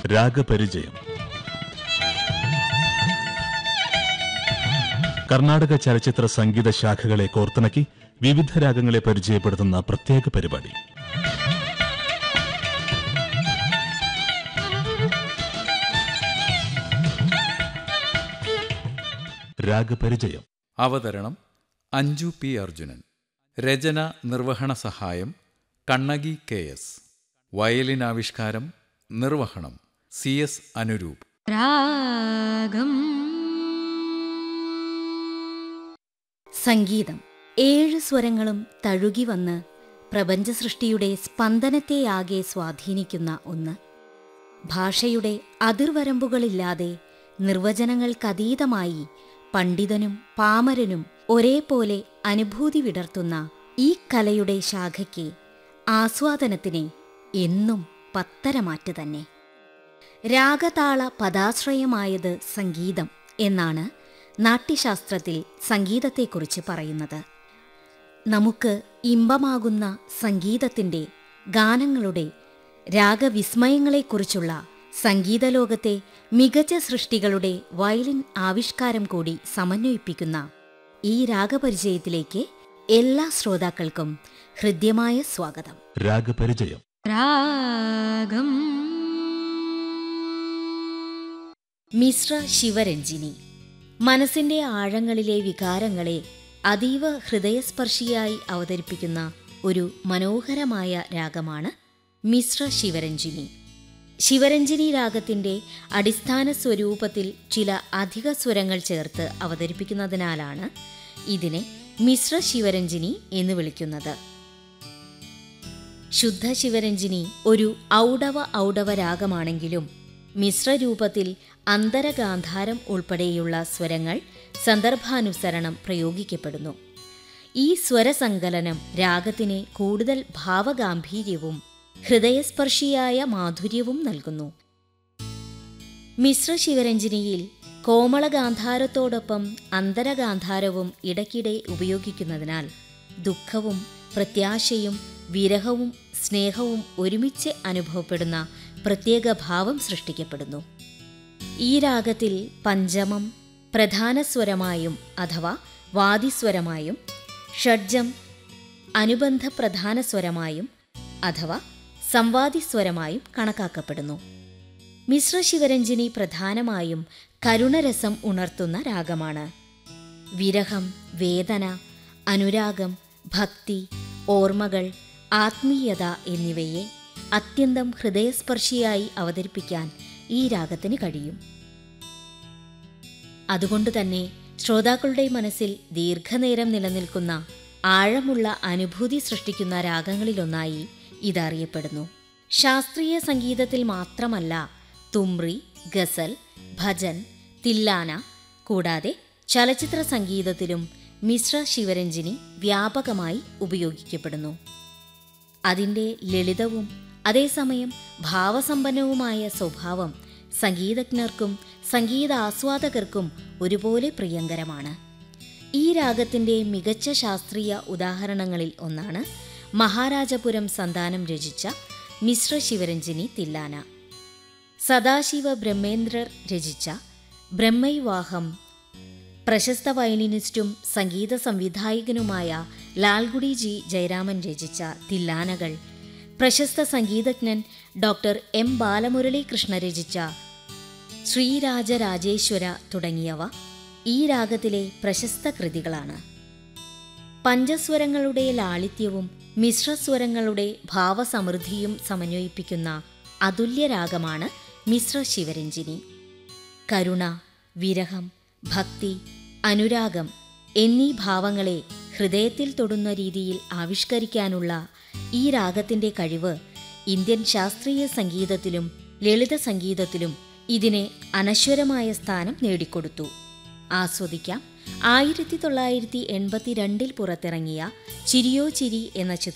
രാഗപരിചയം കർണാടക ചലച്ചിത്ര സംഗീത ശാഖകളെ കോർത്തിണക്കി വിവിധ രാഗങ്ങളെ പരിചയപ്പെടുത്തുന്ന പ്രത്യേക പരിപാടി രാഗപരിചയം അവതരണം അഞ്ജു പി അർജുനൻ രചന നിർവഹണ സഹായം കണ്ണകി കെ എസ് വയലിൻ ആവിഷ്കാരം നിർവഹണം സി എസ് അനുരൂപ് രാഗം സംഗീതം ഏഴ് സ്വരങ്ങളും തഴുകി വന്ന് പ്രപഞ്ച സൃഷ്ടിയുടെ സ്പന്ദനത്തെയാകെ സ്വാധീനിക്കുന്ന ഒന്ന് ഭാഷയുടെ അതിർവരമ്പുകളില്ലാതെ നിർവചനങ്ങൾക്കതീതമായി പണ്ഡിതനും പാമരനും ഒരേപോലെ അനുഭൂതി വിടർത്തുന്ന ഈ കലയുടെ ശാഖയ്ക്ക് ആസ്വാദനത്തിന് എന്നും പത്തരമാറ്റ് തന്നെ രാഗതാള പദാശ്രയമായത് സംഗീതം എന്നാണ് നാട്യശാസ്ത്രത്തിൽ സംഗീതത്തെക്കുറിച്ച് പറയുന്നത് നമുക്ക് ഇമ്പമാകുന്ന സംഗീതത്തിൻ്റെ ഗാനങ്ങളുടെ രാഗവിസ്മയങ്ങളെക്കുറിച്ചുള്ള സംഗീതലോകത്തെ മികച്ച സൃഷ്ടികളുടെ വയലിൻ ആവിഷ്കാരം കൂടി സമന്വയിപ്പിക്കുന്ന ഈ രാഗപരിചയത്തിലേക്ക് എല്ലാ ശ്രോതാക്കൾക്കും ഹൃദ്യമായ സ്വാഗതം രാഗപരിചയം രാഗം മിശ്ര ശിവരഞ്ജിനി മനസ്സിന്റെ ആഴങ്ങളിലെ വികാരങ്ങളെ അതീവ ഹൃദയസ്പർശിയായി അവതരിപ്പിക്കുന്ന ഒരു മനോഹരമായ രാഗമാണ് മിശ്ര ശിവരഞ്ജിനി ശിവരഞ്ജിനി രാഗത്തിന്റെ അടിസ്ഥാന സ്വരൂപത്തിൽ ചില അധിക സ്വരങ്ങൾ ചേർത്ത് അവതരിപ്പിക്കുന്നതിനാലാണ് ഇതിനെ മിശ്ര ശിവരഞ്ജിനി എന്ന് വിളിക്കുന്നത് ശുദ്ധ ശിവരഞ്ജിനി ഒരു ഔഡവ ഔഡവ രാഗമാണെങ്കിലും മിശ്രരൂപത്തിൽ അന്തരഗാന്ധാരം ഉൾപ്പെടെയുള്ള സ്വരങ്ങൾ സന്ദർഭാനുസരണം പ്രയോഗിക്കപ്പെടുന്നു ഈ സ്വരസങ്കലനം രാഗത്തിന് കൂടുതൽ ഭാവഗാംഭീര്യവും ഹൃദയസ്പർശിയായ മാധുര്യവും നൽകുന്നു മിശ്ര ശിവരഞ്ജിനിയിൽ കോമളഗാന്ധാരത്തോടൊപ്പം അന്തരഗാന്ധാരവും ഇടയ്ക്കിടെ ഉപയോഗിക്കുന്നതിനാൽ ദുഃഖവും പ്രത്യാശയും വിരഹവും സ്നേഹവും ഒരുമിച്ച് അനുഭവപ്പെടുന്ന പ്രത്യേക ഭാവം സൃഷ്ടിക്കപ്പെടുന്നു ഈ രാഗത്തിൽ പഞ്ചമം പ്രധാന സ്വരമായും അഥവാ വാദിസ്വരമായും ഷഡ്ജം അനുബന്ധ പ്രധാന സ്വരമായും അഥവാ സംവാദിസ്വരമായും കണക്കാക്കപ്പെടുന്നു മിശ്ര ശിവരഞ്ജിനി പ്രധാനമായും കരുണരസം ഉണർത്തുന്ന രാഗമാണ് വിരഹം വേദന അനുരാഗം ഭക്തി ഓർമ്മകൾ ആത്മീയത എന്നിവയെ അത്യന്തം ഹൃദയസ്പർശിയായി അവതരിപ്പിക്കാൻ ഈ രാഗത്തിന് കഴിയും അതുകൊണ്ടുതന്നെ ശ്രോതാക്കളുടെ മനസ്സിൽ ദീർഘനേരം നിലനിൽക്കുന്ന ആഴമുള്ള അനുഭൂതി സൃഷ്ടിക്കുന്ന രാഗങ്ങളിലൊന്നായി ഇതറിയപ്പെടുന്നു ശാസ്ത്രീയ സംഗീതത്തിൽ മാത്രമല്ല തുമ്രി ഗസൽ ഭജൻ തില്ലാന കൂടാതെ ചലച്ചിത്ര സംഗീതത്തിലും മിശ്ര ശിവരഞ്ജിനി വ്യാപകമായി ഉപയോഗിക്കപ്പെടുന്നു അതിൻ്റെ ലളിതവും അതേസമയം ഭാവസമ്പന്നവുമായ സ്വഭാവം സംഗീതജ്ഞർക്കും സംഗീത ആസ്വാദകർക്കും ഒരുപോലെ പ്രിയങ്കരമാണ് ഈ രാഗത്തിൻ്റെ മികച്ച ശാസ്ത്രീയ ഉദാഹരണങ്ങളിൽ ഒന്നാണ് മഹാരാജപുരം സന്താനം രചിച്ച മിശ്ര ശിവരഞ്ജിനി തില്ലാന സദാശിവ ബ്രഹ്മേന്ദ്രർ രചിച്ച ബ്രഹ്മൈവാഹം പ്രശസ്ത വയലിനിസ്റ്റും സംഗീത സംവിധായകനുമായ ലാൽഗുഡി ജി ജയരാമൻ രചിച്ച തില്ലാനകൾ പ്രശസ്ത സംഗീതജ്ഞൻ ഡോക്ടർ എം ബാലമുരളി കൃഷ്ണ രചിച്ച ശ്രീരാജരാജേശ്വര തുടങ്ങിയവ ഈ രാഗത്തിലെ പ്രശസ്ത കൃതികളാണ് പഞ്ചസ്വരങ്ങളുടെ ലാളിത്യവും മിശ്രസ്വരങ്ങളുടെ ഭാവസമൃദ്ധിയും സമന്വയിപ്പിക്കുന്ന അതുല്യ രാഗമാണ് മിശ്ര ശിവരഞ്ജിനി കരുണ വിരഹം ഭക്തി അനുരാഗം എന്നീ ഭാവങ്ങളെ ഹൃദയത്തിൽ തൊടുന്ന രീതിയിൽ ആവിഷ്കരിക്കാനുള്ള ഈ രാഗത്തിന്റെ കഴിവ് ഇന്ത്യൻ ശാസ്ത്രീയ സംഗീതത്തിലും ലളിത സംഗീതത്തിലും ഇതിനെ അനശ്വരമായ സ്ഥാനം നേടിക്കൊടുത്തു ആസ്വദിക്കാം ആയിരത്തി തൊള്ളായിരത്തി എൺപത്തിരണ്ടിൽ പുറത്തിറങ്ങിയ ചിരിയോ ചിരി എന്ന ചിത്രം